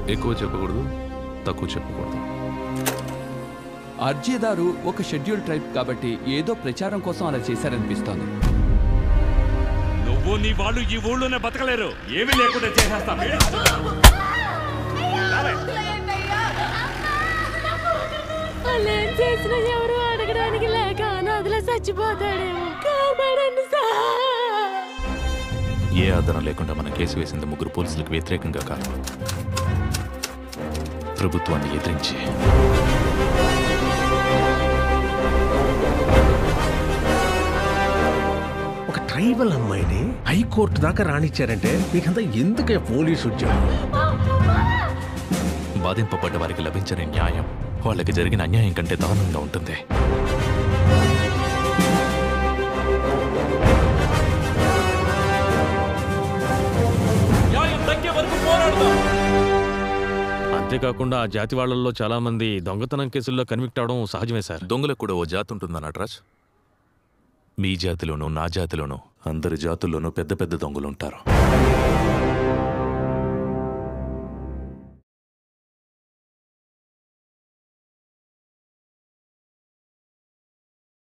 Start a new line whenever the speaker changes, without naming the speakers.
ఎక్కువ చెప్పకూడదు తక్కువ చెప్పకూడదు
అర్జీదారు ఒక షెడ్యూల్ ట్రైబ్ కాబట్టి ఏదో ప్రచారం కోసం అలా చేశారనిపిస్తోంది
నువ్వు నీ వాళ్ళు ఈ ఊళ్ళోనే బతకలేరు ఏమీ లేకుండా చేసేస్తా
వాళ్ళు ఏం చేసినా ఎవరు అడగడానికి లేక అనాథలా చచ్చిపోతాడేమో కాపాడండి సార్
ఏ ఆధారం లేకుండా మన కేసు వేసింది ముగ్గురు పోలీసులకు వ్యతిరేకంగా కాదు ప్రభుత్వాన్ని ఎదిరించి
ఒక ట్రైబల్ అమ్మాయిని హైకోర్టు దాకా రానిచ్చారంటే మీకంతా ఎందుకే పోలీసు ఉద్యోగం
బాధింపబడ్డ వారికి లభించని న్యాయం వాళ్ళకి జరిగిన అన్యాయం కంటే దారుణంగా ఉంటుంది
న్యాయం దక్కే వరకు పోరాడదాం
అంతేకాకుండా ఆ జాతి వాళ్ళల్లో చాలా మంది దొంగతనం కేసుల్లో కన్విక్ట్ అవడం సహజమే సార్
దొంగలకు కూడా ఓ జాతి ఉంటుందా నటరాజ్ మీ జాతిలోనూ నా జాతిలోనూ అందరి జాతుల్లోనూ పెద్ద పెద్ద దొంగలు ఉంటారు